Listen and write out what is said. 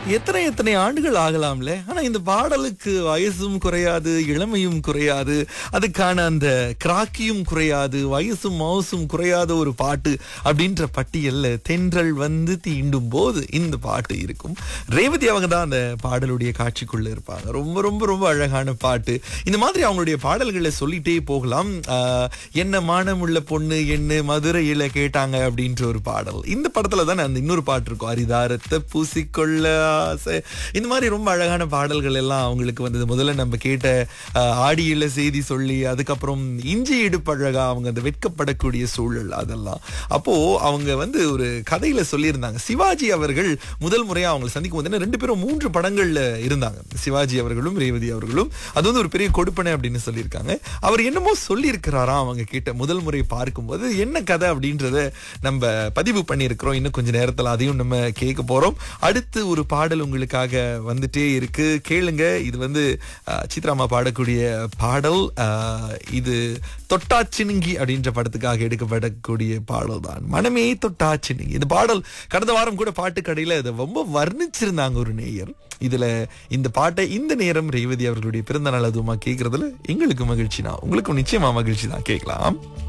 எத்தனை எத்தனை ஆண்டுகள் ஆகலாம்ல ஆனா இந்த பாடலுக்கு வயசும் குறையாது இளமையும் குறையாது அதுக்கான அந்த கிராக்கியும் குறையாது வயசும் மவுசும் குறையாத ஒரு பாட்டு அப்படின்ற பட்டியல்ல தென்றல் வந்து தீண்டும் போது இந்த பாட்டு இருக்கும் ரேவதி அவங்க தான் அந்த பாடலுடைய காட்சிக்குள்ள இருப்பாங்க ரொம்ப ரொம்ப ரொம்ப அழகான பாட்டு இந்த மாதிரி அவங்களுடைய பாடல்களை சொல்லிட்டே போகலாம் ஆஹ், என்ன மானமுள்ள பொண்ணு என்ன மதுரையில கேட்டாங்க அப்படின்ற ஒரு பாடல் இந்த படத்துல தானே அந்த இன்னொரு பாட்டு இருக்கும் அரிதாரத்தை பூசிக்கொள்ள ஆசை இந்த மாதிரி ரொம்ப அழகான பாடல்கள் எல்லாம் அவங்களுக்கு வந்தது முதல்ல நம்ம கேட்ட ஆஹ், ஆடியில செய்தி சொல்லி அதுக்கப்புறம் இஞ்சி இடுப்பழகா அவங்க அந்த வெட்கப்படக்கூடிய சூழல் அதெல்லாம் அப்போ அவங்க வந்து ஒரு கதையில சொல்லியிருந்தாங்க சிவாஜி அவர்கள் முதல் முறையா அவங்களை சந்திக்கும் போது என்ன ரெண்டு பேரும் மூன்று படங்கள்ல இருந்தாங்க சிவாஜி அவர்களும் ரேவதி அவர்களும் அது வந்து ஒரு பெரிய கொடுப்பனை அப்படின்னு சொல்லியிருக்காங்க அவர் என்னமோ சொல்லியிருக்கிறாராம் அவங்க கிட்ட முதல் முறை பார்க்கும்போது என்ன கதை அப்படின்றத நம்ம பதிவு பண்ணியிருக்கிறோம் இன்னும் கொஞ்ச நேரத்துல அதையும் நம்ம கேட்க போறோம் அடுத்து ஒரு பாடல் உங்களுக்காக வந்துட்டே இருக்கு கேளுங்க இது வந்து அஹ், சித்ராமா பாடக்கூடிய பாடல் அஹ், இது தொட்டாச்சினுங்கி அப்படின்ற படத்துக்காக எடுக்கப்படக்கூடிய பாடல் தான் மனமே தொட்டாச்சினுங்கி இந்த பாடல் கடந்த வாரம் கூட பாட்டு கடையில இதை ரொம்ப வர்ணிச்சிருந்தாங்க ஒரு நேயர் இதுல இந்த பாட்டை இந்த நேரம் ரேவதி அவர்களுடைய பிறந்த நாள் அதுவுமா கேட்கறதுல எங்களுக்கு மகிழ்ச்சி தான் உங்களுக்கும் நிச்சயமா மகிழ்ச்சி தான் கேட்கலாம்